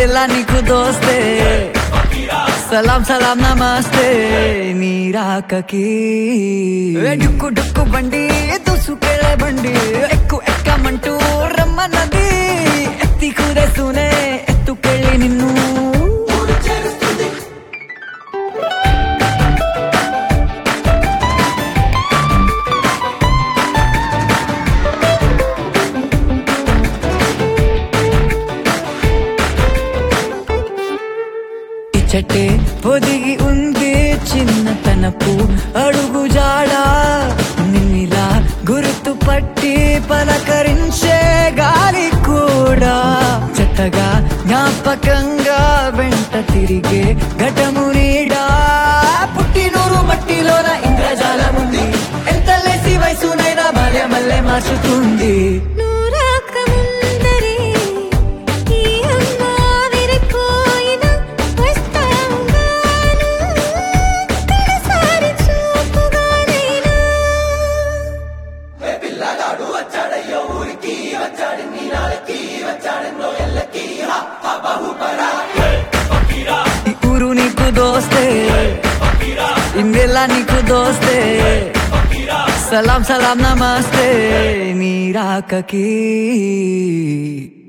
ఇందెల్లా నీకు దోస్తే సలాం సలాం నమస్తే నీ రాకకి ఏ డుక్కు డుక్కు బండి దూసుకెళ్ళే బండి ఎక్కు ఎక్కమంటూ రమ్మన్నది ఎత్తి కూరేస్తూనే ఎత్తుకెళ్ళి నిన్ను ఇచ్చటే పొదిగి ఉంది చిన్నతనపు అడుగు జాడా నిన్నిలా గుర్తు పట్టి పలకరించే గాలి కూడా చెత్తగా జ్ఞాపకంగా వెంట తిరిగే ఘటము నీడా పుట్టినూరు మట్టిలోన ఇంద్రజాలముంది ఎంత లేసి వయసునైనా బాల్య మల్లె మార్చుతుంది నూరాక ముందరే ఈ అమ్మ విరిపోయిన వస్తాంగాను తొలిసారి చూపుగానైనా ఈ ఊరు నీకు దోస్తే ఇందెల్లా నీకు దోస్తే సలాం సలాం నమస్తే నీ రాకకి